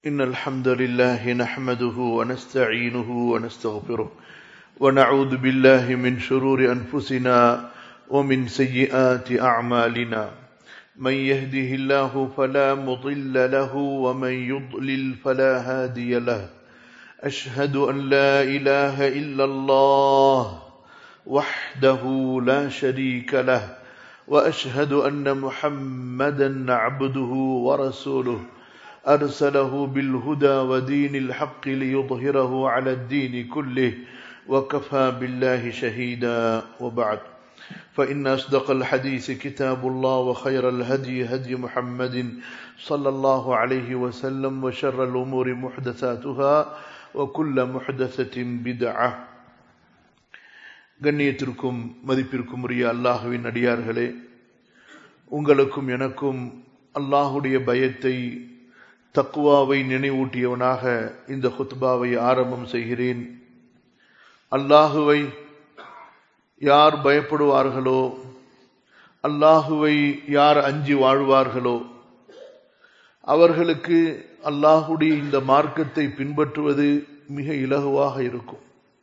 إن الحمد لله نحمده ونستعينه ونستغفره ونعوذ بالله من شرور أنفسنا ومن سيئات أعمالنا من يهده الله فلا مضل له ومن يضلل فلا هادي له أشهد أن لا إله إلا الله وحده لا شريك له وأشهد أن محمدا عبده ورسوله أرسله بالهدى ودين الحق ليظهره على الدين كله وكفى بالله شهيدا وبعد فإن أصدق الحديث كتاب الله وخير الهدي هدي محمد صلى الله عليه وسلم وشر الأمور محدثاتها وكل محدثة بدعة கண்ணியத்திற்கும் மதிப்பிற்கும் உரிய அல்லாஹுவின் அடியார்களே உங்களுக்கும் எனக்கும் அல்லாஹுடைய பயத்தை தக்குவாவை நினைவூட்டியவனாக இந்த ஹுத்பாவை ஆரம்பம் செய்கிறேன் அல்லாஹுவை யார் பயப்படுவார்களோ அல்லாஹுவை யார் அஞ்சி வாழ்வார்களோ அவர்களுக்கு அல்லாஹுடைய இந்த மார்க்கத்தை பின்பற்றுவது மிக இலகுவாக இருக்கும்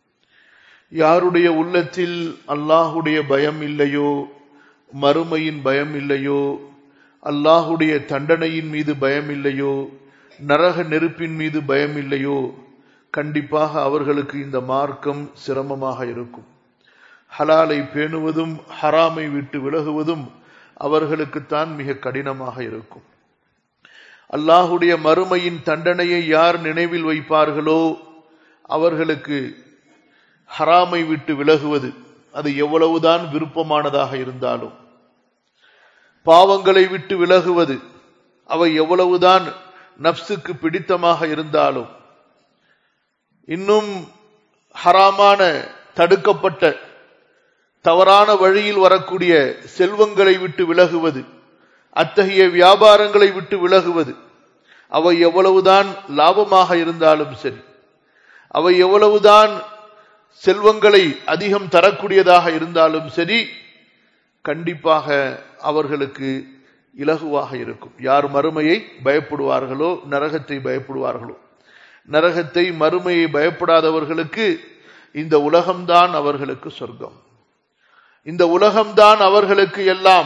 யாருடைய உள்ளத்தில் அல்லாஹுடைய பயம் இல்லையோ மறுமையின் பயம் இல்லையோ அல்லாஹுடைய தண்டனையின் மீது பயம் இல்லையோ நரக நெருப்பின் மீது பயம் இல்லையோ கண்டிப்பாக அவர்களுக்கு இந்த மார்க்கம் சிரமமாக இருக்கும் ஹலாலை பேணுவதும் ஹராமை விட்டு விலகுவதும் அவர்களுக்குத்தான் மிக கடினமாக இருக்கும் அல்லாஹுடைய மறுமையின் தண்டனையை யார் நினைவில் வைப்பார்களோ அவர்களுக்கு ஹராமை விட்டு விலகுவது அது எவ்வளவுதான் விருப்பமானதாக இருந்தாலும் பாவங்களை விட்டு விலகுவது அவை எவ்வளவுதான் நப்சுக்கு பிடித்தமாக இருந்தாலும் இன்னும் ஹராமான தடுக்கப்பட்ட தவறான வழியில் வரக்கூடிய செல்வங்களை விட்டு விலகுவது அத்தகைய வியாபாரங்களை விட்டு விலகுவது அவை எவ்வளவுதான் லாபமாக இருந்தாலும் சரி அவை எவ்வளவுதான் செல்வங்களை அதிகம் தரக்கூடியதாக இருந்தாலும் சரி கண்டிப்பாக அவர்களுக்கு இலகுவாக இருக்கும் யார் மறுமையை பயப்படுவார்களோ நரகத்தை பயப்படுவார்களோ நரகத்தை மறுமையை பயப்படாதவர்களுக்கு இந்த உலகம்தான் அவர்களுக்கு சொர்க்கம் இந்த உலகம்தான் அவர்களுக்கு எல்லாம்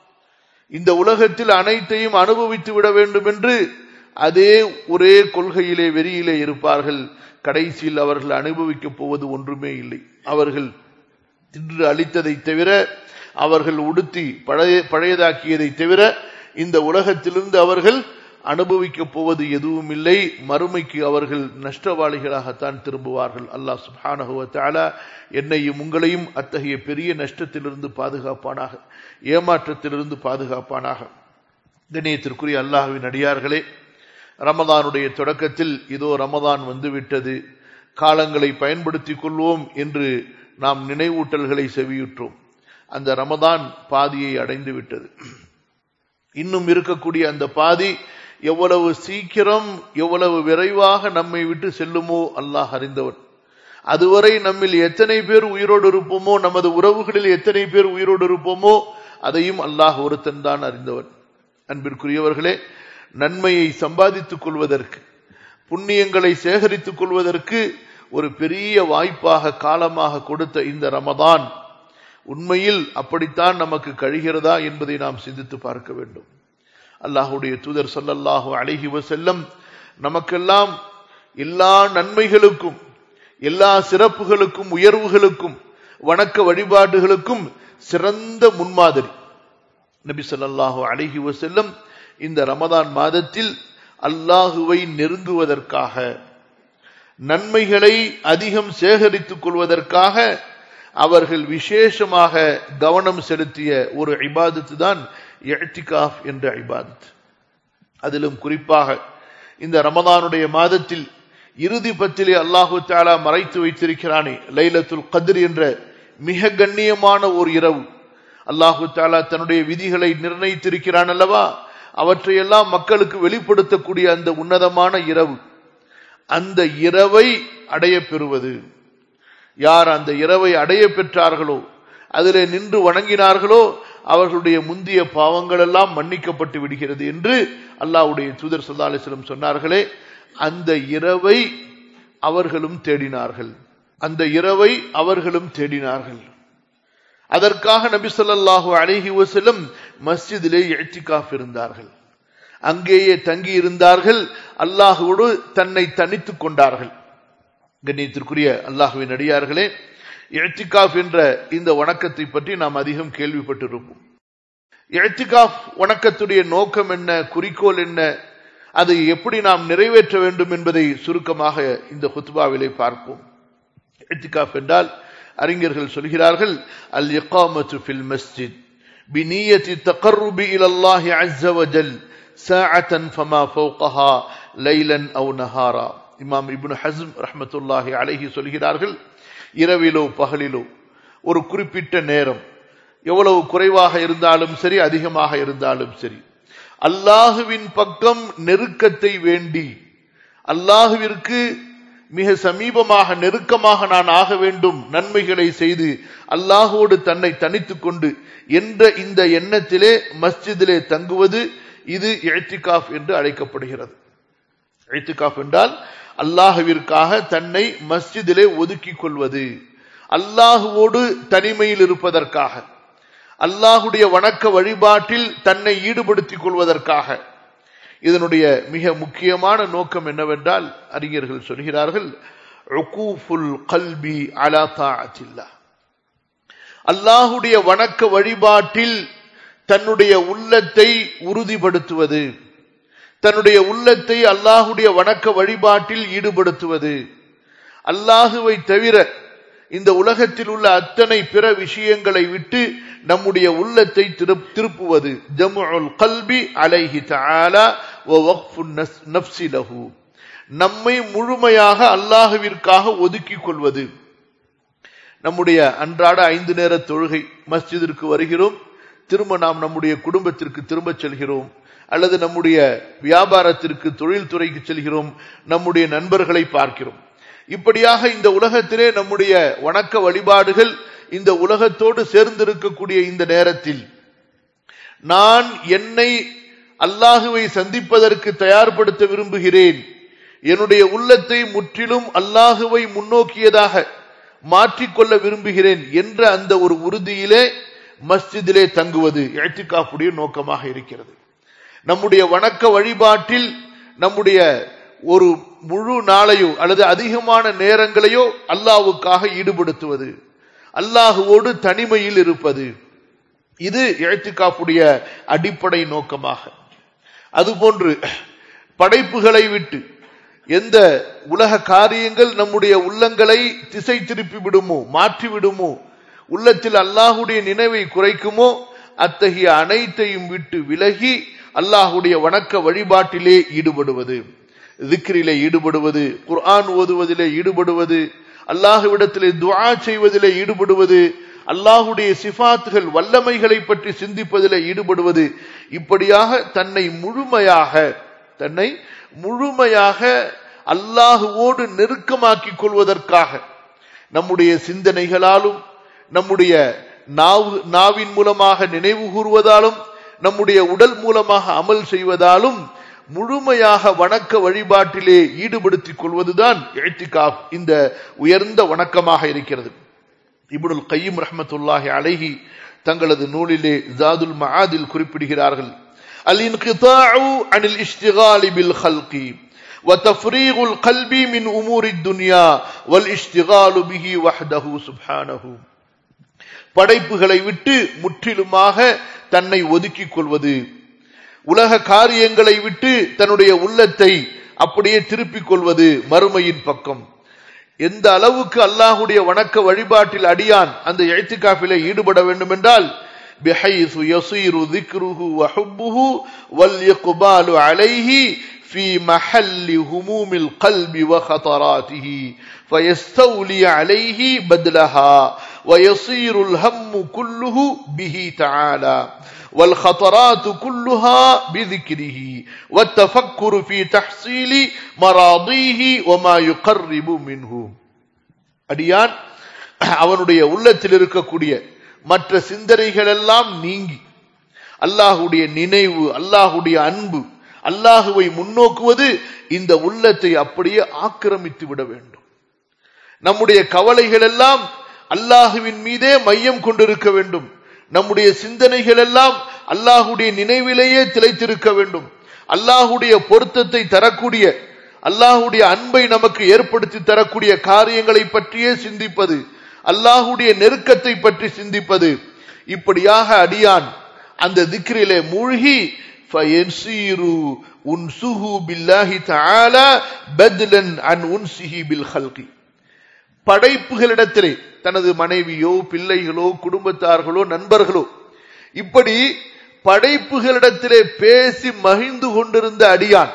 இந்த உலகத்தில் அனைத்தையும் அனுபவித்து விட வேண்டும் என்று அதே ஒரே கொள்கையிலே வெறியிலே இருப்பார்கள் கடைசியில் அவர்கள் அனுபவிக்கப் போவது ஒன்றுமே இல்லை அவர்கள் தின்று அளித்ததை தவிர அவர்கள் உடுத்தி பழைய பழையதாக்கியதை தவிர இந்த உலகத்திலிருந்து அவர்கள் அனுபவிக்கப் போவது எதுவும் இல்லை மறுமைக்கு அவர்கள் நஷ்டவாளிகளாகத்தான் திரும்புவார்கள் அல்லாஹ் சுபானகுவத்தாலா என்னையும் உங்களையும் அத்தகைய பெரிய நஷ்டத்திலிருந்து பாதுகாப்பானாக ஏமாற்றத்திலிருந்து பாதுகாப்பானாக கணியத்திற்குரிய அல்லாஹுவின் அடியார்களே ரமதானுடைய தொடக்கத்தில் இதோ ரமதான் வந்துவிட்டது காலங்களை பயன்படுத்திக் கொள்வோம் என்று நாம் நினைவூட்டல்களை செவியுற்றோம் அந்த ரமதான் பாதியை அடைந்து விட்டது இன்னும் இருக்கக்கூடிய அந்த பாதி எவ்வளவு சீக்கிரம் எவ்வளவு விரைவாக நம்மை விட்டு செல்லுமோ அல்லாஹ் அறிந்தவன் அதுவரை நம்மில் எத்தனை பேர் உயிரோடு இருப்போமோ நமது உறவுகளில் எத்தனை பேர் உயிரோடு இருப்போமோ அதையும் அல்லாஹ் ஒருத்தன் தான் அறிந்தவன் அன்பிற்குரியவர்களே நன்மையை சம்பாதித்துக் கொள்வதற்கு புண்ணியங்களை சேகரித்துக் கொள்வதற்கு ஒரு பெரிய வாய்ப்பாக காலமாக கொடுத்த இந்த ரமதான் உண்மையில் அப்படித்தான் நமக்கு கழிகிறதா என்பதை நாம் சிந்தித்து பார்க்க வேண்டும் அல்லாஹுடைய தூதர் சொல்லல்லாஹு அழகி செல்லம் நமக்கெல்லாம் எல்லா நன்மைகளுக்கும் எல்லா சிறப்புகளுக்கும் உயர்வுகளுக்கும் வணக்க வழிபாடுகளுக்கும் சிறந்த முன்மாதிரி நபி சொல்லாஹு அழகி செல்லம் இந்த ரமதான் மாதத்தில் அல்லாஹுவை நெருங்குவதற்காக நன்மைகளை அதிகம் சேகரித்துக் கொள்வதற்காக அவர்கள் விசேஷமாக கவனம் செலுத்திய ஒரு இபாதத்து தான் எழ்டிகாஃப் என்ற இபாதத் அதிலும் குறிப்பாக இந்த ரமதானுடைய மாதத்தில் இறுதி பத்திலே அல்லாஹு தாலா மறைத்து வைத்திருக்கிறானே லைலத்துல் கதிர் என்ற மிக கண்ணியமான ஒரு இரவு அல்லாஹு தாலா தன்னுடைய விதிகளை நிர்ணயித்திருக்கிறான் அல்லவா அவற்றையெல்லாம் மக்களுக்கு வெளிப்படுத்தக்கூடிய அந்த உன்னதமான இரவு அந்த இரவை அடைய பெறுவது யார் அந்த இரவை அடைய பெற்றார்களோ அதிலே நின்று வணங்கினார்களோ அவர்களுடைய முந்திய பாவங்கள் எல்லாம் மன்னிக்கப்பட்டு விடுகிறது என்று அல்லாஹ்வுடைய தூதர் சல்லா அலிஸ்லம் சொன்னார்களே அந்த இரவை அவர்களும் தேடினார்கள் அந்த இரவை அவர்களும் தேடினார்கள் அதற்காக நபி ஸல்லல்லாஹு அலைஹி வஸல்லம் மஸ்ஜிதிலே இஅ்திகாஃப் இருந்தார்கள் அங்கேயே தங்கி இருந்தார்கள் அல்லாஹுவோடு தன்னை தனித்துக் கொண்டார்கள் கண்ணியத்திற்குரிய அல்லாஹுவின் அடியார்களே இஅ்திகாஃப் என்ற இந்த வணக்கத்தை பற்றி நாம் அதிகம் கேள்விப்பட்டிருப்போம் இஅ்திகாஃப் வணக்கத்துடைய நோக்கம் என்ன குறிக்கோள் என்ன அதை எப்படி நாம் நிறைவேற்ற வேண்டும் என்பதை சுருக்கமாக இந்த குத்பாவிலே பார்ப்போம் இஅ்திகாஃப் என்றால் அறிஞர்கள் சொல்கிறார்கள் அல் இகாமத்து ஃபில் மஸ்ஜித் بنية التقرب إلى الله عز وجل ساعة فما فوقها ليلا أو نهارا இமாம் இப்னு ஹஸ்ம் ரஹ்மத்துல்லாஹி அலைஹி சொல்கிறார்கள் இரவிலோ பகலிலோ ஒரு குறிப்பிட்ட நேரம் எவ்வளவு குறைவாக இருந்தாலும் சரி அதிகமாக இருந்தாலும் சரி அல்லாஹுவின் பக்கம் நெருக்கத்தை வேண்டி அல்லாஹுவிற்கு மிக சமீபமாக நெருக்கமாக நான் ஆக வேண்டும் நன்மைகளை செய்து அல்லாஹோடு தன்னை தனித்துக் கொண்டு என்ற இந்த எண்ணத்திலே மஸ்ஜிதிலே தங்குவது இது இழ்த்திகாஃப் என்று அழைக்கப்படுகிறது இழ்த்திகாஃப் என்றால் அல்லாஹுவிற்காக தன்னை மஸ்ஜிதிலே ஒதுக்கிக் கொள்வது அல்லாஹுவோடு தனிமையில் இருப்பதற்காக அல்லாஹுடைய வணக்க வழிபாட்டில் தன்னை ஈடுபடுத்திக் கொள்வதற்காக இதனுடைய மிக முக்கியமான நோக்கம் என்னவென்றால் அறிஞர்கள் சொல்கிறார்கள் கல்பி அலா தாஅத்தில்லா அல்லாஹுடைய வணக்க வழிபாட்டில் தன்னுடைய உள்ளத்தை உறுதிப்படுத்துவது தன்னுடைய உள்ளத்தை அல்லாஹுடைய வணக்க வழிபாட்டில் ஈடுபடுத்துவது அல்லாஹுவை தவிர இந்த உலகத்தில் உள்ள அத்தனை பிற விஷயங்களை விட்டு நம்முடைய உள்ளத்தை திருப்புவது ஜமுல் கல்பி அலைஹி தஆலா நப்சி லஹு நம்மை முழுமையாக அல்லாஹுவிற்காக ஒதுக்கிக் கொள்வது நம்முடைய அன்றாட ஐந்து நேர தொழுகை மஸ்ஜிதிற்கு வருகிறோம் திரும்ப நாம் நம்முடைய குடும்பத்திற்கு திரும்ப செல்கிறோம் அல்லது நம்முடைய வியாபாரத்திற்கு தொழில்துறைக்கு செல்கிறோம் நம்முடைய நண்பர்களை பார்க்கிறோம் இப்படியாக இந்த உலகத்திலே நம்முடைய வணக்க வழிபாடுகள் இந்த உலகத்தோடு சேர்ந்திருக்கக்கூடிய இந்த நேரத்தில் நான் என்னை அல்லாஹுவை சந்திப்பதற்கு தயார்படுத்த விரும்புகிறேன் என்னுடைய உள்ளத்தை முற்றிலும் அல்லாஹுவை முன்னோக்கியதாக மாற்றிக்கொள்ள விரும்புகிறேன் என்ற அந்த ஒரு உறுதியிலே மஸ்ஜிதிலே தங்குவது எழுத்துக்காப்புடைய நோக்கமாக இருக்கிறது நம்முடைய வணக்க வழிபாட்டில் நம்முடைய ஒரு முழு நாளையோ அல்லது அதிகமான நேரங்களையோ அல்லாவுக்காக ஈடுபடுத்துவது அல்லாஹுவோடு தனிமையில் இருப்பது இது எழுத்துக்காப்புடைய அடிப்படை நோக்கமாக அதுபோன்று படைப்புகளை விட்டு எந்த உலக காரியங்கள் நம்முடைய உள்ளங்களை திசை திருப்பி விடுமோ மாற்றி விடுமோ உள்ளத்தில் அல்லாஹுடைய நினைவை குறைக்குமோ அத்தகைய அனைத்தையும் விட்டு விலகி அல்லாஹுடைய வணக்க வழிபாட்டிலே ஈடுபடுவது திக்ரிலே ஈடுபடுவது குர்ஆன் ஓதுவதிலே ஈடுபடுவது அல்லாஹுவிடத்திலே துஆ செய்வதிலே ஈடுபடுவது அல்லாஹுடைய சிஃபாத்துகள் வல்லமைகளை பற்றி சிந்திப்பதிலே ஈடுபடுவது இப்படியாக தன்னை முழுமையாக தன்னை முழுமையாக அல்லாஹுவோடு நெருக்கமாக்கிக் கொள்வதற்காக நம்முடைய சிந்தனைகளாலும் நம்முடைய நாவு நாவின் மூலமாக நினைவு கூறுவதாலும் நம்முடைய உடல் மூலமாக அமல் செய்வதாலும் முழுமையாக வணக்க வழிபாட்டிலே ஈடுபடுத்திக் கொள்வதுதான் எழுத்திகாப் இந்த உயர்ந்த வணக்கமாக இருக்கிறது இப்னுல் கையும் ரஹமத்துல்லாஹி அலைஹி தங்களது நூலிலே ஜாதுல் மஆதில் குறிப்பிடுகிறார்கள் அல் இன்கிதாஉ அனில் இஷ்திகாலி பில் ஹல்கி وتفريغ القلب من امور الدنيا والاشتغال به وحده سبحانه படைப்புகளை விட்டு முற்றிலுமாக தன்னை ஒதுக்கிக் கொள்வது உலக காரியங்களை விட்டு தன்னுடைய உள்ளத்தை அப்படியே திருப்பிக் கொள்வது மறுமையின் பக்கம் எந்த அளவுக்கு அல்லாஹுடைய வணக்க வழிபாட்டில் அடியான் அந்த எழுத்துக்காப்பிலே ஈடுபட வேண்டும் என்றால் بحيث يصير ذكره وحبه والإقبال عليه في محل هموم القلب وخطراته فيستولي عليه بدلها ويصير الهم كله به تعالى والخطرات كلها بذكره والتفكر في تحصيل مراضيه وما يقرب منه அடியான் அவனுடைய உள்ளத்தில் இருக்கக்கூடிய மற்ற சிந்தனைகள் எல்லாம் நீங்கி அல்லாஹுடைய நினைவு அல்லாஹுடைய அன்பு அல்லாஹுவை முன்னோக்குவது இந்த உள்ளத்தை அப்படியே ஆக்கிரமித்து விட வேண்டும் நம்முடைய கவலைகள் எல்லாம் அல்லாஹுவின் மீதே மையம் கொண்டிருக்க வேண்டும் நம்முடைய சிந்தனைகள் எல்லாம் அல்லாஹுடைய நினைவிலேயே திளைத்திருக்க வேண்டும் அல்லாஹுடைய பொருத்தத்தை தரக்கூடிய அல்லாஹுடைய அன்பை நமக்கு ஏற்படுத்தி தரக்கூடிய காரியங்களை பற்றியே சிந்திப்பது அல்லாஹுடைய நெருக்கத்தை பற்றி சிந்திப்பது இப்படியாக அடியான் அந்த திக்ரிலே மூழ்கி ஃபயன்சீரு உன்சுஹு பில்லாஹி தஆலா பத்லன் அன் உன்சிஹி பில் ஹல்கி படைப்புகளிடத்திலே தனது மனைவியோ பிள்ளைகளோ குடும்பத்தார்களோ நண்பர்களோ இப்படி படைப்புகளிடத்திலே பேசி மகிழ்ந்து கொண்டிருந்த அடியான்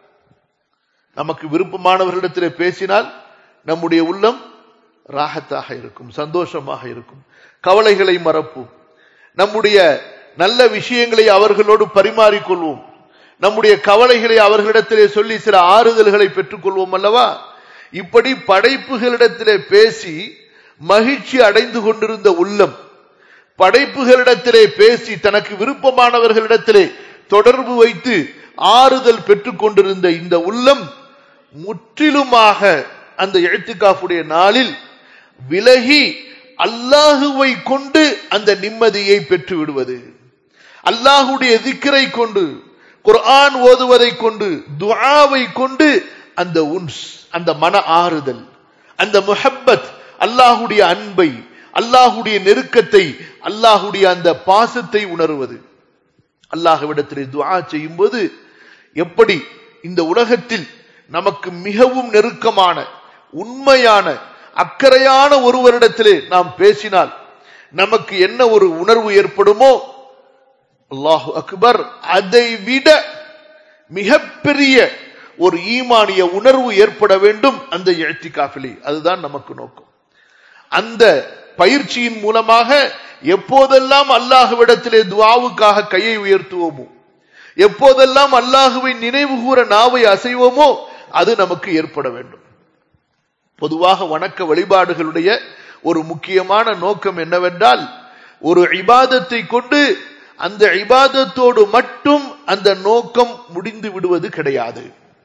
நமக்கு விருப்பமானவர்களிடத்திலே பேசினால் நம்முடைய உள்ளம் ராகத்தாக இருக்கும் சந்தோஷமாக இருக்கும் கவலைகளை மறப்போம் நம்முடைய நல்ல விஷயங்களை அவர்களோடு பரிமாறிக்கொள்வோம் நம்முடைய கவலைகளை அவர்களிடத்திலே சொல்லி சில ஆறுதல்களை பெற்றுக்கொள்வோம் அல்லவா இப்படி படைப்புகளிடத்திலே பேசி மகிழ்ச்சி அடைந்து கொண்டிருந்த உள்ளம் படைப்புகளிடத்திலே பேசி தனக்கு விருப்பமானவர்களிடத்திலே தொடர்பு வைத்து ஆறுதல் பெற்றுக் கொண்டிருந்த இந்த உள்ளம் முற்றிலுமாக அந்த எழுத்துக்காஃபுடைய நாளில் விலகி அல்லாஹுவை கொண்டு அந்த நிம்மதியை பெற்று விடுவது அல்லாஹுடைய திக்கரை கொண்டு குர்ஆன் ஓதுவதை கொண்டு துஆவை கொண்டு அந்த உன்ஸ் அந்த மன ஆறுதல் அந்த முஹப்பத் அல்லாஹுடைய அன்பை அல்லாஹுடைய நெருக்கத்தை அல்லாஹுடைய அந்த பாசத்தை உணர்வது அல்லாஹுவிடத்திலே துஆ செய்யும் போது எப்படி இந்த உலகத்தில் நமக்கு மிகவும் நெருக்கமான உண்மையான அக்கறையான ஒருவரிடத்திலே நாம் பேசினால் நமக்கு என்ன ஒரு உணர்வு ஏற்படுமோ அல்லாஹு அக்பர் அதை விட மிகப்பெரிய ஒரு ஈமானிய உணர்வு ஏற்பட வேண்டும் அந்த எழுத்திக்காஃபிலே அதுதான் நமக்கு நோக்கம் அந்த பயிற்சியின் மூலமாக எப்போதெல்லாம் அல்லாஹுவிடத்திலே துவாவுக்காக கையை உயர்த்துவோமோ எப்போதெல்லாம் அல்லாஹுவை நினைவு கூற நாவை அசைவோமோ அது நமக்கு ஏற்பட வேண்டும் பொதுவாக வணக்க வழிபாடுகளுடைய ஒரு முக்கியமான நோக்கம் என்னவென்றால் ஒரு இபாதத்தை கொண்டு அந்த இபாதத்தோடு மட்டும் அந்த நோக்கம் முடிந்து விடுவது கிடையாது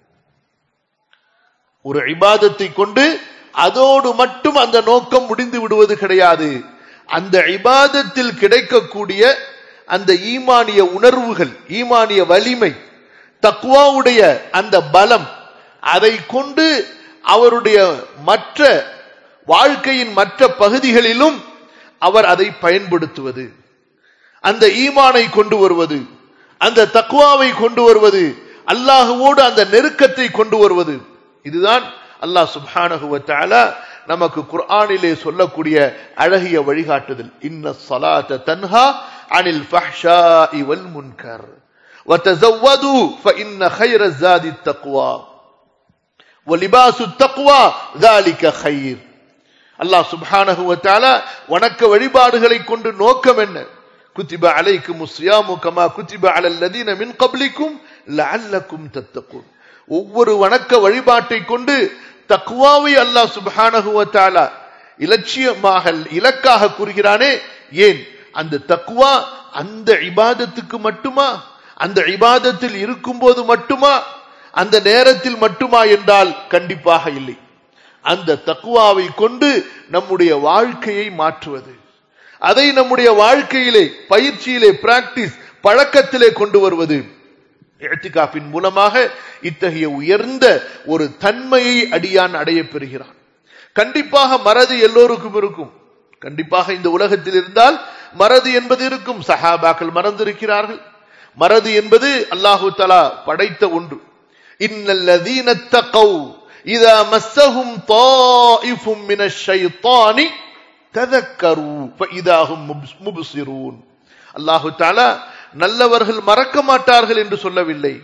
ஒரு இபாதத்தை கொண்டு அதோடு மட்டும் அந்த நோக்கம் முடிந்து விடுவது கிடையாது அந்த இபாதத்தில் கிடைக்கக்கூடிய அந்த ஈமானிய உணர்வுகள் ஈமானிய வலிமை தக்குவாவுடைய அந்த பலம் அதை கொண்டு அவருடைய மற்ற வாழ்க்கையின் மற்ற பகுதிகளிலும் அவர் அதை பயன்படுத்துவது அந்த ஈமானை கொண்டு வருவது அந்த தக்குவாவை கொண்டு வருவது அல்லாஹுவோடு அந்த நெருக்கத்தை கொண்டு வருவது இதுதான் அல்லாஹ் சுப்ஹானஹுவத்தால நமக்கு குர்ஆனிலே சொல்லக்கூடிய அழகிய வழிகாட்டுதல் இன்ன ஸலாத்த தன்ஹா அனில் ஃபஹ்ஷாஇ வல் முன்கர் وتزودوا فإن خير الزاد التقوى وَلِبَاسُ التَّقْوَى ذَلِكَ خَيْرٌ அல்லாஹ் சுப்ஹானஹு வ தஆலா வணக்க வழிபாடுகளை கொண்டு நோக்கம் என்ன குத்திப அலைக்கும் சியாமு கமா குத்திப அலல் லதீன மின் கப்லிக்கும் லஅல்லக்கும் தத்தகுன் ஒவ்வொரு வணக்க வழிபாட்டை கொண்டு தக்வாவை அல்லாஹ் சுப்ஹானஹு வ தஆலா இலட்சியமாக இலக்காக கூறுகிறானே ஏன் அந்த தக்வா அந்த இபாதத்துக்கு மட்டுமா அந்த இபாதத்தில் இருக்கும்போது மட்டுமா அந்த நேரத்தில் மட்டுமா என்றால் கண்டிப்பாக இல்லை அந்த தக்குவாவை கொண்டு நம்முடைய வாழ்க்கையை மாற்றுவது அதை நம்முடைய வாழ்க்கையிலே பயிற்சியிலே பிராக்டிஸ் பழக்கத்திலே கொண்டு வருவது எழுத்திகாப்பின் மூலமாக இத்தகைய உயர்ந்த ஒரு தன்மையை அடியான் அடைய பெறுகிறான் கண்டிப்பாக மறதி எல்லோருக்கும் இருக்கும் கண்டிப்பாக இந்த உலகத்தில் இருந்தால் மறதி என்பது இருக்கும் சஹாபாக்கள் மறந்திருக்கிறார்கள் மறதி என்பது அல்லாஹு தலா படைத்த ஒன்று இன்னல்லதீன தகவ் இதா மஸ்ஸஹும் தாயிஃபும் மினஷ் ஷைத்தானி ததக்கரு ஃபஇதாஹும் முப்சிரூன் அல்லாஹு தஆலா நல்லவர்கள் மறக்க மாட்டார்கள் என்று சொல்லவில்லை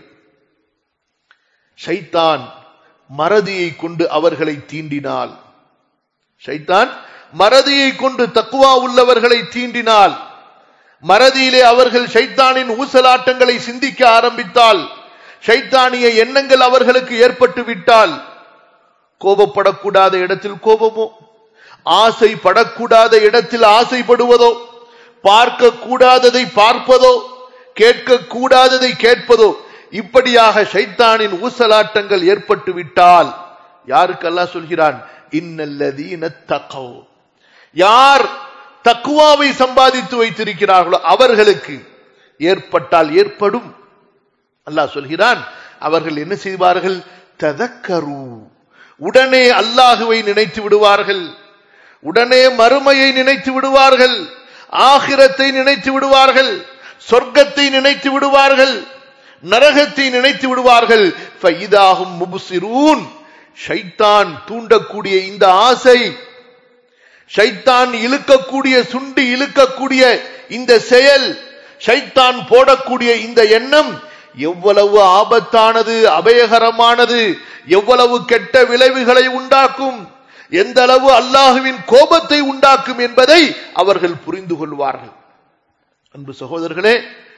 ஷைத்தான் மறதியை கொண்டு அவர்களை தீண்டினால் ஷைத்தான் மறதியை கொண்டு தக்குவா உள்ளவர்களை தீண்டினால் மறதியிலே அவர்கள் ஷைத்தானின் ஊசலாட்டங்களை சிந்திக்க ஆரம்பித்தால் ஷைத்தானிய எண்ணங்கள் அவர்களுக்கு ஏற்பட்டு விட்டால் கோபப்படக்கூடாத இடத்தில் கோபமோ ஆசைப்படக்கூடாத இடத்தில் ஆசைப்படுவதோ பார்க்க கூடாததை பார்ப்பதோ கேட்க கூடாததை கேட்பதோ இப்படியாக ஷைத்தானின் ஊசலாட்டங்கள் ஏற்பட்டு விட்டால் யாருக்கு அல்லாஹ் சொல்கிறான் இன்னல்லதீன தகவ் யார் தக்குவாவை சம்பாதித்து வைத்திருக்கிறார்களோ அவர்களுக்கு ஏற்பட்டால் ஏற்படும் அல்லாஹ் சொல்கிறான் அவர்கள் என்ன செய்வார்கள் ததக்கரு உடனே அல்லாஹுவை நினைத்து விடுவார்கள் உடனே மறுமையை நினைத்து விடுவார்கள் ஆகிரத்தை நினைத்து விடுவார்கள் சொர்க்கத்தை நினைத்து விடுவார்கள் நரகத்தை நினைத்து விடுவார்கள் ஃபைதாகும் முபுசிரூன் ஷைத்தான் தூண்டக்கூடிய இந்த ஆசை ஷைத்தான் இழுக்கக்கூடிய சுண்டி இழுக்கக்கூடிய இந்த செயல் ஷைத்தான் போடக்கூடிய இந்த எண்ணம் எவ்வளவு ஆபத்தானது அபயகரமானது எவ்வளவு கெட்ட விளைவுகளை உண்டாக்கும் எந்த அளவு அல்லாஹுவின் கோபத்தை உண்டாக்கும் என்பதை அவர்கள் புரிந்து கொள்வார்கள் அன்பு சகோதரர்களே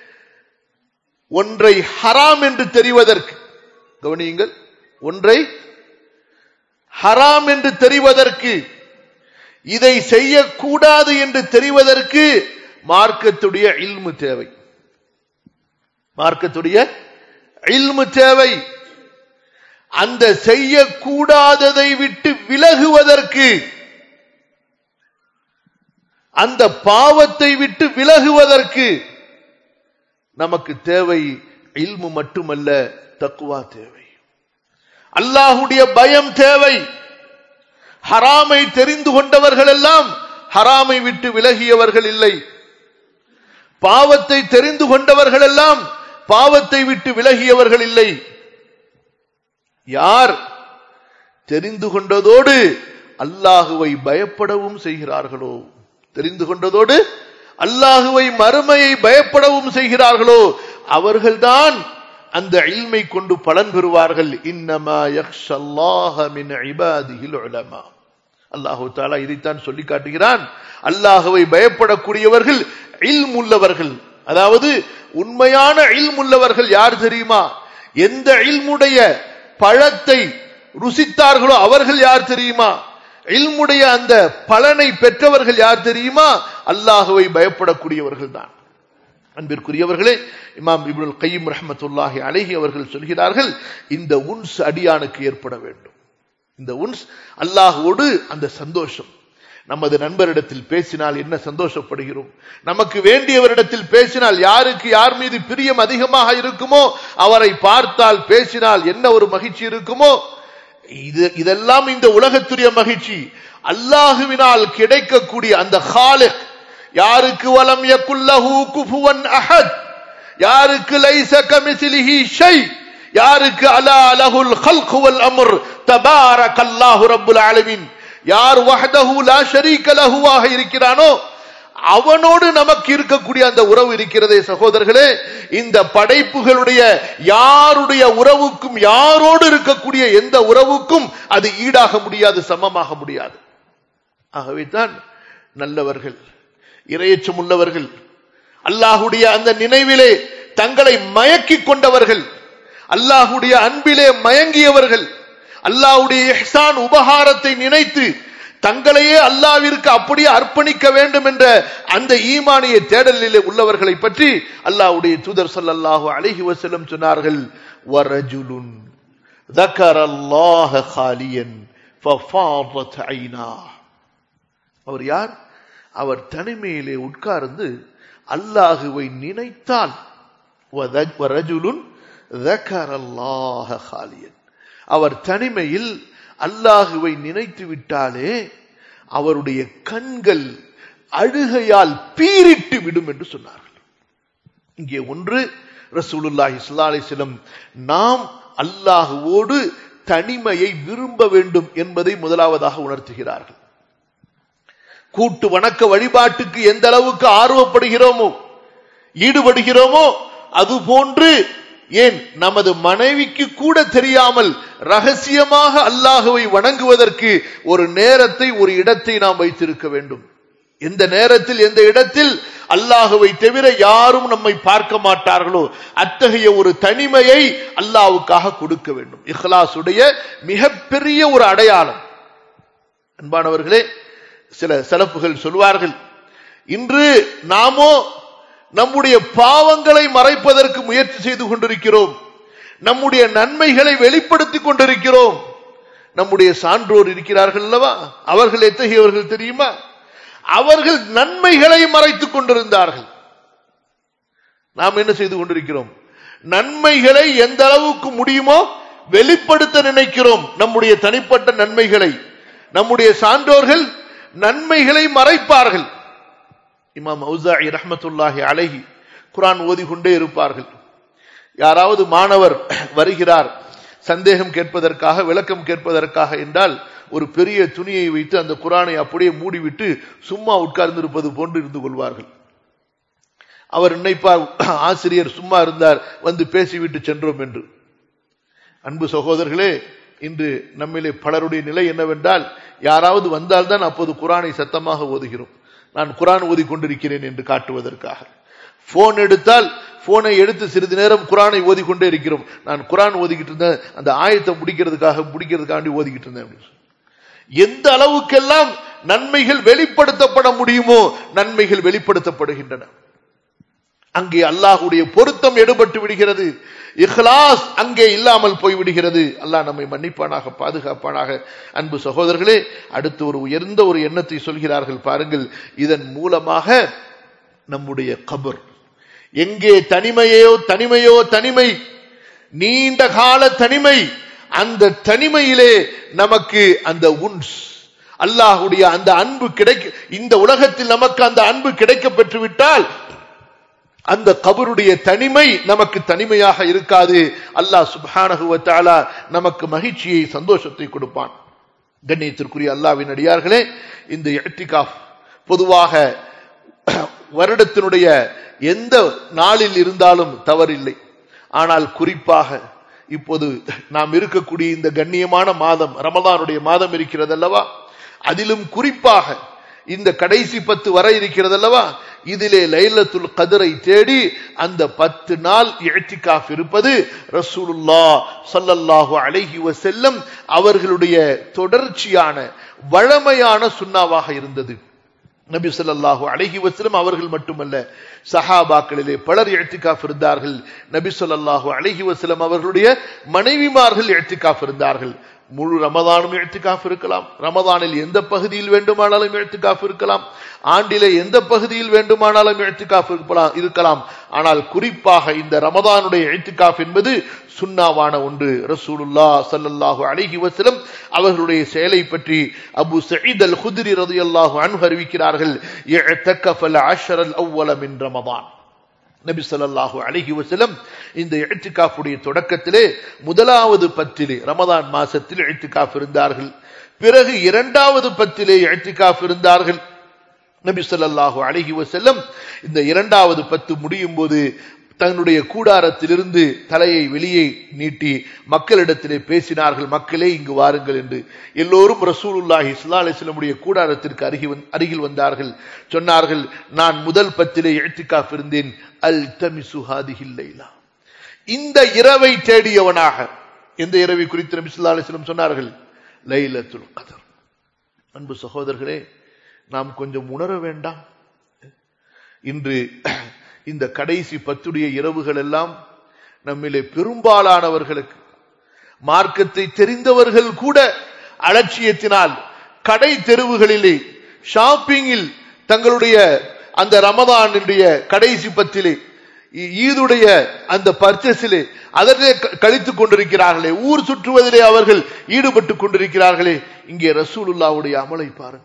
ஒன்றை ஹராம் என்று தெரிவதற்கு கவனியுங்கள் ஒன்றை ஹராம் என்று தெரிவதற்கு இதை செய்யக்கூடாது என்று தெரிவதற்கு மார்க்கத்துடைய இல்மு தேவை மார்க்கத்துடைய இல்மு தேவை அந்த செய்யக்கூடாததை விட்டு விலகுவதற்கு அந்த பாவத்தை விட்டு விலகுவதற்கு நமக்கு தேவை இல்மு மட்டுமல்ல தக்குவா தேவை அல்லாஹுடைய பயம் தேவை ஹராமை தெரிந்து கொண்டவர்கள் எல்லாம் ஹராமை விட்டு விலகியவர்கள் இல்லை பாவத்தை தெரிந்து கொண்டவர்கள் எல்லாம் பாவத்தை விட்டு விலகியவர்கள் இல்லை யார் தெரிந்து கொண்டதோடு அல்லாஹுவை பயப்படவும் செய்கிறார்களோ தெரிந்து கொண்டதோடு அல்லாஹுவை மறுமையை பயப்படவும் செய்கிறார்களோ அவர்கள்தான் அந்த இல்மை கொண்டு பலன் பெறுவார்கள் இன்னமா யக்ஷல்லாஹ மின் இபாதிஹில் உலமா அல்லாஹு தாலா இதைத்தான் சொல்லி காட்டுகிறான் அல்லாஹுவை பயப்படக்கூடியவர்கள் இல்ம் உள்ளவர்கள் அதாவது உண்மையான இல்ம் உள்ளவர்கள் யார் தெரியுமா எந்த இல்முடைய பழத்தை ருசித்தார்களோ அவர்கள் யார் தெரியுமா இல்முடைய அந்த பலனை பெற்றவர்கள் யார் தெரியுமா அல்லாஹுவை பயப்படக்கூடியவர்கள் தான் அன்பிற்குரியவர்களே இமாம் இப்னுல் கையம் ரஹமத்துல்லாஹி அழகி அவர்கள் சொல்கிறார்கள் இந்த உன்ஸ் அடியானுக்கு ஏற்பட வேண்டும் இந்த உன்ஸ் அல்லாஹோடு அந்த சந்தோஷம் நமது நண்பரிடத்தில் பேசினால் என்ன சந்தோஷப்படுகிறோம் நமக்கு வேண்டியவரிடத்தில் பேசினால் யாருக்கு யார் மீது பிரியம் அதிகமாக இருக்குமோ அவரை பார்த்தால் பேசினால் என்ன ஒரு மகிழ்ச்சி இருக்குமோ இது இதெல்லாம் இந்த உலகத்துடைய மகிழ்ச்சி அல்லாஹுவினால் கிடைக்கக்கூடிய அந்த ஹாலிக் யாருக்கு வலம் யக்குல்லஹு குஃபுவன் அஹத் யாருக்கு லைஸ கமிஸ்லிஹி ஷை யாருக்கு அலா லஹுல் ஹல்கு வல் அம்ர் தபாரக்கல்லாஹு ரப்புல் ஆலமீன் யார் வஹதஹு லா ஷரீக லஹுவாக இருக்கிறானோ அவனோடு நமக்கு இருக்கக்கூடிய அந்த உறவு இருக்கிறதே சகோதரர்களே இந்த படைப்புகளுடைய யாருடைய உறவுக்கும் யாரோடு இருக்கக்கூடிய எந்த உறவுக்கும் அது ஈடாக முடியாது சமமாக முடியாது ஆகவே தான் நல்லவர்கள் இரையச்சம் உள்ளவர்கள் அல்லாஹுடைய அந்த நினைவிலே தங்களை மயக்கிக் கொண்டவர்கள் அல்லாஹுடைய அன்பிலே மயங்கியவர்கள் அல்லாஹுடைய இஹ்சான் உபகாரத்தை நினைத்து தங்களையே அல்லாவிற்கு அப்படியே அர்ப்பணிக்க வேண்டும் என்ற அந்த ஈமானிய தேடலிலே உள்ளவர்களை பற்றி அல்லாஹ்வுடைய தூதர் ஸல்லல்லாஹு அலைஹி வஸல்லம் சொன்னார்கள் வரஜுலுன் ذكر الله خاليا ففاضت عيناه அவர் யார் அவர் தனிமையிலே உட்கார்ந்து அல்லாஹுவை நினைத்தால் வரஜுலுன் ذكر الله خاليا அவர் தனிமையில் அல்லாஹுவை நினைத்து விட்டாலே அவருடைய கண்கள் அழுகையால் பீரிட்டு விடும் என்று சொன்னார்கள் இங்கே ஒன்று ரசூலுல்லாஹி ஸல்லல்லாஹு அலைஹி வஸல்லம் நாம் அல்லாஹுவோடு தனிமையை விரும்ப வேண்டும் என்பதை முதலாவதாக உணர்த்துகிறார்கள் கூட்டு வணக்க வழிபாட்டுக்கு எந்த அளவுக்கு ஆர்வப்படுகிறோமோ ஈடுபடுகிறோமோ அது போன்று ஏன் நமது மனைவிக்கு கூட தெரியாமல் ரகசியமாக அல்லாஹுவை வணங்குவதற்கு ஒரு நேரத்தை ஒரு இடத்தை நாம் வைத்திருக்க வேண்டும் எந்த நேரத்தில் எந்த இடத்தில் அல்லாஹுவை தவிர யாரும் நம்மை பார்க்க மாட்டார்களோ அத்தகைய ஒரு தனிமையை அல்லாஹுக்காக கொடுக்க வேண்டும் இஹ்லாசுடைய மிகப்பெரிய ஒரு அடையாளம் அன்பானவர்களே சில சிறப்புகள் சொல்வார்கள் இன்று நாமோ நம்முடைய பாவங்களை மறைப்பதற்கு முயற்சி செய்து கொண்டிருக்கிறோம் நம்முடைய நன்மைகளை வெளிப்படுத்திக் கொண்டிருக்கிறோம் நம்முடைய சான்றோர் இருக்கிறார்கள் அல்லவா அவர்கள் எத்தகையவர்கள் தெரியுமா அவர்கள் நன்மைகளை மறைத்துக் கொண்டிருந்தார்கள் நாம் என்ன செய்து கொண்டிருக்கிறோம் நன்மைகளை எந்த அளவுக்கு முடியுமோ வெளிப்படுத்த நினைக்கிறோம் நம்முடைய தனிப்பட்ட நன்மைகளை நம்முடைய சான்றோர்கள் நன்மைகளை மறைப்பார்கள் இமாம் ஔசாஇ ரஹ்மத்துல்லாஹி அலைஹி குரான் ஓதிக்கொண்டே இருப்பார்கள் யாராவது மாணவர் வருகிறார் சந்தேகம் கேட்பதற்காக விளக்கம் கேட்பதற்காக என்றால் ஒரு பெரிய துணியை வைத்து அந்த குரானை அப்படியே மூடிவிட்டு சும்மா உட்கார்ந்திருப்பது போன்று இருந்து கொள்வார்கள் அவர் நினைப்பார் ஆசிரியர் சும்மா இருந்தார் வந்து பேசிவிட்டு சென்றோம் என்று அன்பு சகோதரர்களே இன்று நம்மிலே பலருடைய நிலை என்னவென்றால் யாராவது வந்தால்தான் அப்போது குரானை சத்தமாக ஓதுகிறோம் நான் குரான் ஓதி கொண்டிருக்கிறேன் என்று காட்டுவதற்காக போன் எடுத்தால் போனை எடுத்து சிறிது நேரம் குரானை ஓதிக்கொண்டே இருக்கிறோம் நான் குரான் ஓதிக்கிட்டு இருந்தேன் அந்த ஆயத்தை முடிக்கிறதுக்காக முடிக்கிறதுக்காண்டி ஓதிக்கிட்டு இருந்தேன் அப்படின்னு சொல்லி. எந்த அளவுக்கெல்லாம் நன்மைகள் வெளிப்படுத்தப்பட முடியுமோ நன்மைகள் வெளிப்படுத்தப்படுகின்றன அங்கே அல்லாஹுடைய பொருத்தம் எடுபட்டு விடுகிறது இஹ்லாஸ் அங்கே இல்லாமல் போய் விடுகிறது அல்லாஹ் நம்மை மன்னிப்பானாக பாதுகாப்பானாக அன்பு சகோதரர்களே அடுத்து ஒரு உயர்ந்த ஒரு எண்ணத்தை சொல்கிறார்கள் பாருங்கள் இதன் மூலமாக நம்முடைய கபர் எங்கே தனிமையோ தனிமையோ தனிமை நீண்ட கால தனிமை அந்த தனிமையிலே நமக்கு அந்த உன்ஸ் அல்லாஹுடைய அந்த அன்பு கிடைக்க இந்த உலகத்தில் நமக்கு அந்த அன்பு கிடைக்க பெற்றுவிட்டால் அந்த கபருடைய தனிமை நமக்கு தனிமையாக இருக்காது அல்லாஹ் சுப்ஹானஹு வ தஆலா நமக்கு மகிழ்ச்சியை சந்தோஷத்தை கொடுப்பான் கண்ணியத்திற்குரிய அல்லாஹ்வின் அடியார்களே இந்த இஅ்திகாஃப் பொதுவாக வருடத்தினுடைய எந்த நாளில் இருந்தாலும் தவறில்லை ஆனால் குறிப்பாக இப்போது நாம் இருக்கக்கூடிய இந்த கண்ணியமான மாதம் ரமதானுடைய மாதம் இருக்கிறது அல்லவா அதிலும் குறிப்பாக இந்த கடைசி பத்து வர இருக்கிறது அல்லவா இதிலே லைலத்துல் கதரை தேடி அந்த பத்து நாள் இழத்திக்காஃப் இருப்பது ரசூலுல்லா சல்லல்லாஹு அலைஹி வஸல்லம் அவர்களுடைய தொடர்ச்சியான வழமையான சுண்ணாவாக இருந்தது நபி ஸல்லல்லாஹு அலைஹி வஸல்லம் அவர்கள் மட்டுமல்ல சஹாபாக்களிலே பலர் இழ்த்திகாஃப் இருந்தார்கள் நபி ஸல்லல்லாஹு அலைஹி வஸல்லம் அவர்களுடைய மனைவிமார்கள் இழ்த்திகாஃப் இருந்தார்கள் முழு ரமதானும் இழ்த்திகாஃப் இருக்கலாம் ரமதானில் எந்த பகுதியில் வேண்டுமானாலும் இழ்த்திகாஃப் இருக்கலாம் ஆண்டிலே எந்த பகுதியில் வேண்டுமானாலும் இழ்த்திகாஃப் இருக்கலாம் இருக்கலாம் ஆனால் குறிப்பாக இந்த ரமதானுடைய இழ்த்திகாஃப் என்பது சுன்னாவான ஒன்று ரசூலுல்லா ஸல்லல்லாஹு அலைஹி வஸல்லம் அவர்களுடைய செயலை பற்றி அபு சயீத் அல் குத்ரி ரலியல்லாஹு அன்ஹு அறிவிக்கிறார்கள் இஅ்தகஃபல் அஷ்ரல் அவ்வல மின் ரமதான் நபி ஸல்லல்லாஹு அலைஹி வஸல்லம் இந்த இஅ்திகாஃபுடைய தொடக்கத்திலே முதலாவது பத்திலே ரமதான் மாசத்தில் இஅ்திகாஃப் இருந்தார்கள் பிறகு இரண்டாவது பத்திலே இஅ்திகாஃப் இருந்தார்கள் நபி ஸல்லல்லாஹு அலைஹி வஸல்லம் இந்த இரண்டாவது பத்து முடியும் போது தன்னுடைய கூடாரத்திலிருந்து தலையை வெளியே நீட்டி மக்களிடத்திலே பேசினார்கள் மக்களே இங்கு வாருங்கள் என்று எல்லோரும் ரசூலுல்லாஹி ஸல்லல்லாஹு அலைஹி வஸல்லமுடைய கூடாரத்திற்கு அருகில் வந்து- அருகில் வந்தார்கள் சொன்னார்கள் நான் முதல் பத்திலே இழ்த்திக்காஃப் இருந்தேன் அல் தமிசு ஹாதிஹில் லைலா இந்த இரவை தேடியவனாக எந்த இரவை குறித்து நபி ஸல்லல்லாஹு அலைஹி வஸல்லம் சொன்னார்கள் லைலத்துல் கதர் அன்பு சகோதரர்களே நாம் கொஞ்சம் உணர வேண்டாம் இன்று இந்த கடைசி பத்துடைய இரவுகள் எல்லாம் நம்மிலே பெரும்பாலானவர்களுக்கு மார்க்கத்தை தெரிந்தவர்கள் கூட அலட்சியத்தினால் கடை தெருவுகளிலே ஷாப்பிங்கில் தங்களுடைய அந்த ரமதானுடைய கடைசி பத்திலே ஈ- ஈதுடைய அந்த பர்ச்சேஸிலே அதனை க- கழித்துக் கொண்டிருக்கிறார்களே ஊர் சுற்றுவதிலே அவர்கள் ஈடுபட்டுக் கொண்டிருக்கிறார்களே இங்கே ரசூலுல்லாவுடைய அமலை பாருங்கள்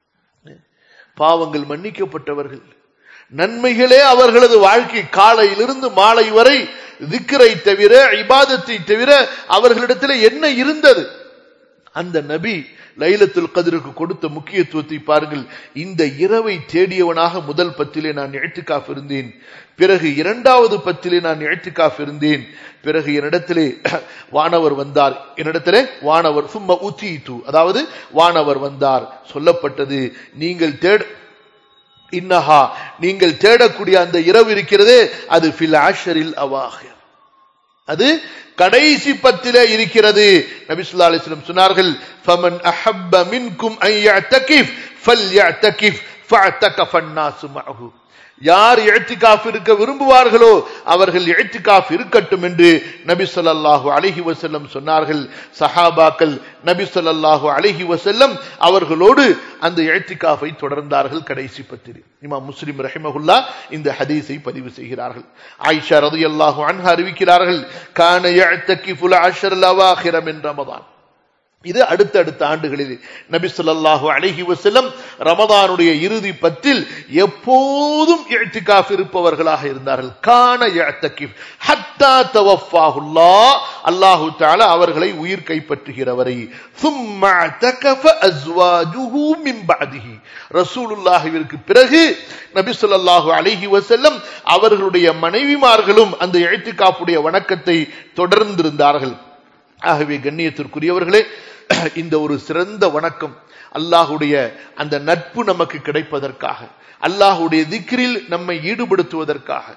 பாவங்கள் மன்னிக்கப்பட்டவர்கள் நன்மைகளே அவர்களது வாழ்க்கை காலையிலிருந்து மாலை வரை திக்கரை தவிர இபாதத்தை தவிர அவர்களிடத்தில் என்ன இருந்தது அந்த நபி லைலத்துல் கதிருக்கு கொடுத்த முக்கியத்துவத்தை பாருங்கள் இந்த இரவை தேடியவனாக முதல் பத்திலே நான் இழத்துக்காஃப் இருந்தேன் பிறகு இரண்டாவது பத்திலே நான் இழத்துக்காஃப் இருந்தேன் பிறகு என்னிடத்திலே வானவர் வந்தார் என்னிடத்திலே வானவர் சும்மா உத்தீத்து அதாவது வானவர் வந்தார் சொல்லப்பட்டது நீங்கள் தேட இன்னஹா நீங்கள் தேடக்கூடிய அந்த இரவு இருக்கிறதே அது ஃபில் ஆஷரில் அவாஹிர் அது கடைசி பத்திலே இருக்கிறது நபி ஸல்லல்லாஹு அலைஹி வஸல்லம் சொன்னார்கள் ஃபமன் அஹப்ப மின்கும் அன் யஅதகிஃப் ஃபல்யஅதகிஃப் ஃபஅதகஃப الناس معه யார் இழத்திகாஃப் இருக்க விரும்புவார்களோ அவர்கள் இழத்திகாஃப் இருக்கட்டும் என்று நபி ஸல்லல்லாஹு அலைஹி வஸல்லம் சொன்னார்கள் சஹாபாக்கள் நபி ஸல்லல்லாஹு அலைஹி வஸல்லம் அவர்களோடு அந்த இழத்திகாஃபை தொடர்ந்தார்கள் கடைசி பத்திரி இமாம் முஸ்லிம் ரஹிமஹுல்லா இந்த ஹதீஸை பதிவு செய்கிறார்கள் ஆயிஷா ரலியல்லாஹு அன்ஹா அறிவிக்கிறார்கள் கான யஅ்தகிஃபுல் அஷ்ரல் அவாஹிர மின் ரமதான் இது அடுத்தடுத்த ஆண்டுகளில் நபி ஸல்லல்லாஹு அலைஹி வஸல்லம் ரமதானுடைய இறுதி பத்தில் எப்போதும் இஅ்திகாஃப் இருப்பவர்களாக இருந்தார்கள் கான இஅ்தகிஃப் ஹத்தா தவஃபாஹுல்லாஹ் அல்லாஹ் தஆலா அவர்களை உயிர் கைப்பற்றுகிற வரை ثم اعتكف ازواجه من بعده ரசூலுல்லாஹிற்கு பிறகு நபி ஸல்லல்லாஹு அலைஹி வஸல்லம் அவர்களுடைய மனைவிமார்களும் அந்த இஅ்திகாஃபுடைய வணக்கத்தை தொடர்ந்திருந்தார்கள் ஆகவே கண்ணியத்திற்குரியவர்களே இந்த ஒரு சிறந்த வணக்கம் அல்லாஹுடைய அந்த நட்பு நமக்கு கிடைப்பதற்காக அல்லாஹுடைய திக்ரில் நம்மை ஈடுபடுத்துவதற்காக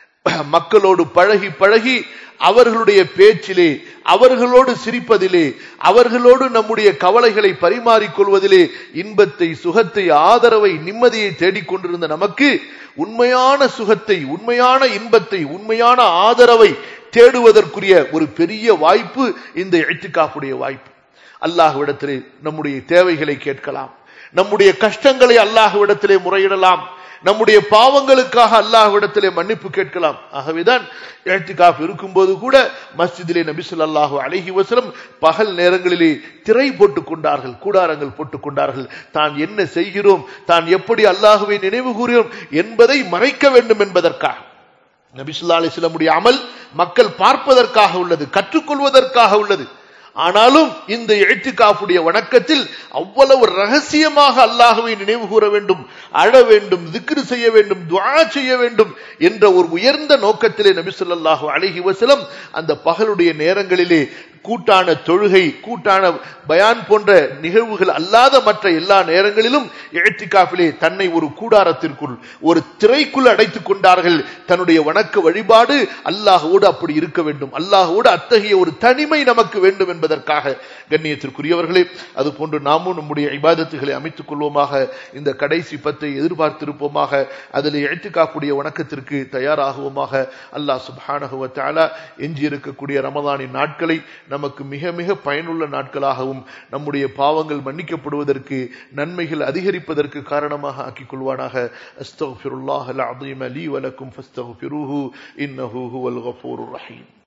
மக்களோடு பழகி பழகி அவர்களுடைய பேச்சிலே அவர்களோடு சிரிப்பதிலே அவர்களோடு நம்முடைய கவலைகளை பரிமாறிக்கொள்வதிலே இன்பத்தை சுகத்தை ஆதரவை நிம்மதியை தேடிக்கொண்டிருந்த நமக்கு உண்மையான சுகத்தை உண்மையான இன்பத்தை உண்மையான ஆதரவை தேடுவதற்குரிய ஒரு பெரிய வாய்ப்பு இந்த எழுத்துக்காப்புடைய வாய்ப்பு அல்லாஹ்விடத்திலே நம்முடைய தேவைகளை கேட்கலாம் நம்முடைய கஷ்டங்களை அல்லாஹ்விடத்திலே முறையிடலாம் நம்முடைய பாவங்களுக்காக அல்லாஹ்விடத்திலே மன்னிப்பு கேட்கலாம் ஆகவேதான் எழுத்துக்காப் இருக்கும்போது கூட மஸ்ஜிதிலே நபி ஸல்லல்லாஹு அலைஹி வஸல்லம் பகல் நேரங்களிலே திரை போட்டுக் கொண்டார்கள் கூடாரங்கள் போட்டுக் கொண்டார்கள் தான் என்ன செய்கிறோம் தான் எப்படி அல்லாஹுவை நினைவு கூறுகிறோம் என்பதை மறைக்க வேண்டும் என்பதற்காக நபிசுல்லா அலிஸ்லமுடைய அமல் மக்கள் பார்ப்பதற்காக உள்ளது கற்றுக்கொள்வதற்காக உள்ளது ஆனாலும் இந்த எழுத்துக்காப்புடைய வணக்கத்தில் அவ்வளவு ரகசியமாக அல்லாஹுவை நினைவு கூற வேண்டும் அழ வேண்டும் திக்ரு செய்ய வேண்டும் துவா செய்ய வேண்டும் என்ற ஒரு உயர்ந்த நோக்கத்திலே நபி சொல்லாஹு அழகி வசலம் அந்த பகலுடைய நேரங்களிலே கூட்டான தொழுகை கூட்டான பயான் போன்ற நிகழ்வுகள் அல்லாத மற்ற எல்லா நேரங்களிலும் எழுத்திக்காஃபிலே தன்னை ஒரு கூடாரத்திற்குள் ஒரு திரைக்குள் அடைத்துக் கொண்டார்கள் தன்னுடைய வணக்க வழிபாடு அல்லாஹோடு அப்படி இருக்க வேண்டும் அல்லாஹோடு அத்தகைய ஒரு தனிமை நமக்கு வேண்டும் என்பதற்காக கண்ணியத்திற்குரியவர்களே அது போன்று நாமும் நம்முடைய இபாதத்துகளை அமைத்துக் கொள்வோமாக இந்த கடைசி பத்தை எதிர்பார்த்திருப்போமாக அதில் எழுத்துக்காக்கூடிய வணக்கத்திற்கு தயாராகுவோமாக அல்லாஹ் சுபானகுவ தாலா எஞ்சி இருக்கக்கூடிய ரமதானின் நாட்களை நமக்கு மிக மிக பயனுள்ள நாட்களாகவும் நம்முடைய பாவங்கள் மன்னிக்கப்படுவதற்கு நன்மைகள் அதிகரிப்பதற்கு காரணமாக ஆக்கிக் கொள்வானாக அஸ்தகுல்லாஹ் அல் அதீம் அலி வலக்கும் ஃபஸ்தகுஃபிருஹு இன்னஹு ஹுவல் கஃபூருர் ரஹீம்